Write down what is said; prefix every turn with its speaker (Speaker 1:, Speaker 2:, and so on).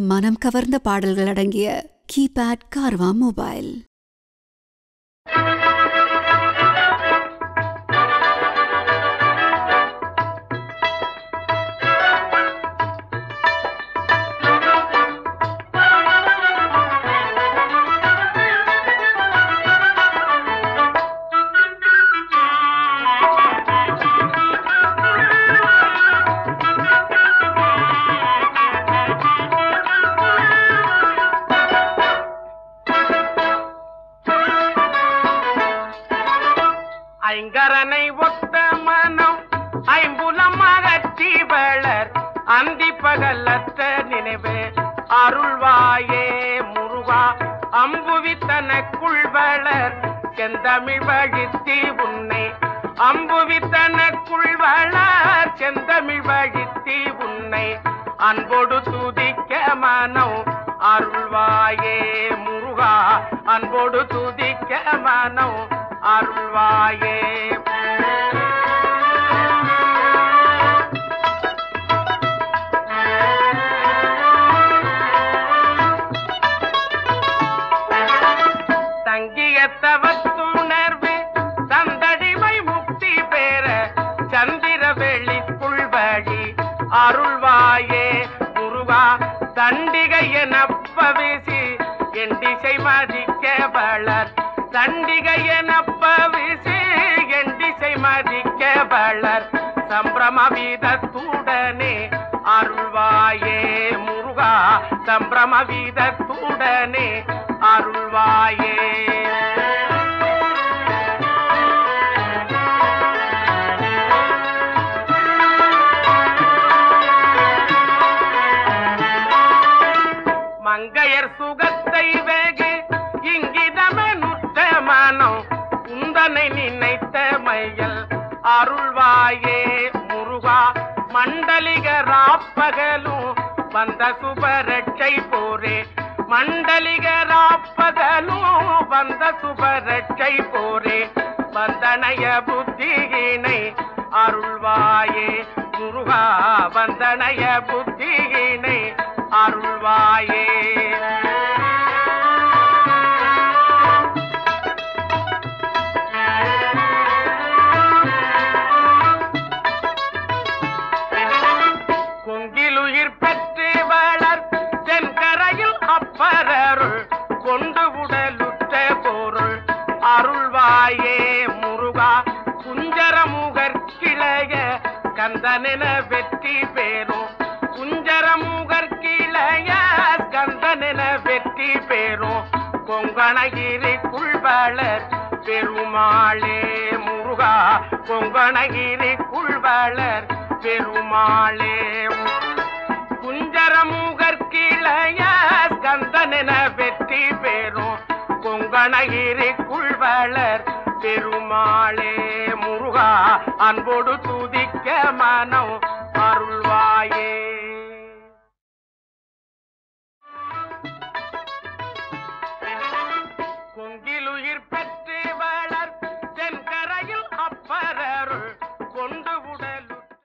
Speaker 1: மனம் கவர்ந்த பாடல்கள் அடங்கிய கீபேட் கார்வா மொபைல்
Speaker 2: ஐங்கரனை ஒத்த மனம் ஐம்புலம் அகற்றி வளர் அந்தி பகலற்ற நினைவு அருள்வாயே முருகா அம்புவி தனக்குள் வளர் செந்தமிழ் வழித்தி உன்னை அம்புவி தனக்குள் வளர் செந்தமிழ் வழித்தி உன்னை அன்போடு துதிக்க மனம் அருள்வாயே முருகா அன்போடு துதிக்க மனம் அருள்வாயே தங்கிய தவத்துணர்வு தந்தடிமை முக்தி பெற சந்திர வெளிக்குள் வழி அருள்வாயே முருகா தண்டிகை எனப்பவிசி என் திசை மதிக்க வளர் தண்டிகை எனப்பவிசி என் திசை மதிக்க வளர் சம்பிரம வீதத்துடனே அருள்வாயே முருகா சம்பிரம வீதத்துடனே அருள்வாயே மங்கையர் சுகத்தை வெகு இங்கிதமே நுத்த மனம் உந்தனை நினைத்த மையல் அருள்வாயே முருகா மண்டலிக ராப்பகலும் வந்த சுபரட்சை போரே மண்டலிக ராப்பகலும் வந்த சுபரட்சை போரே வந்தனைய புத்தியினை அருள்வாயே முருகா வந்தனைய புத்தியினை அருள்வாயே கொங்கிலுயிர் பெற்று வளர் தென்கரையில் அப்பரருள் கொண்டு உடலுற்ற பொருள் அருள்வாயே முருகா குஞ்சரமுகர் கிளைய கந்தனென வெற்றி பேரும் குஞ்சரமுகர் கிளைய கந்தனென வெற்றி பேரும் கொங்கணகிரி குள்வளர் பெருமாளே முருகா கொங்கணகிரி குள்வளர் பெருமாளே குஞ்சரமுகர் கிளைய கந்தனென வெற்றி பெறும் கொங்கணகிரி குள்வளர் பெருமாளே முருகா அன்போடு துதிக்க மனம் அருள்வா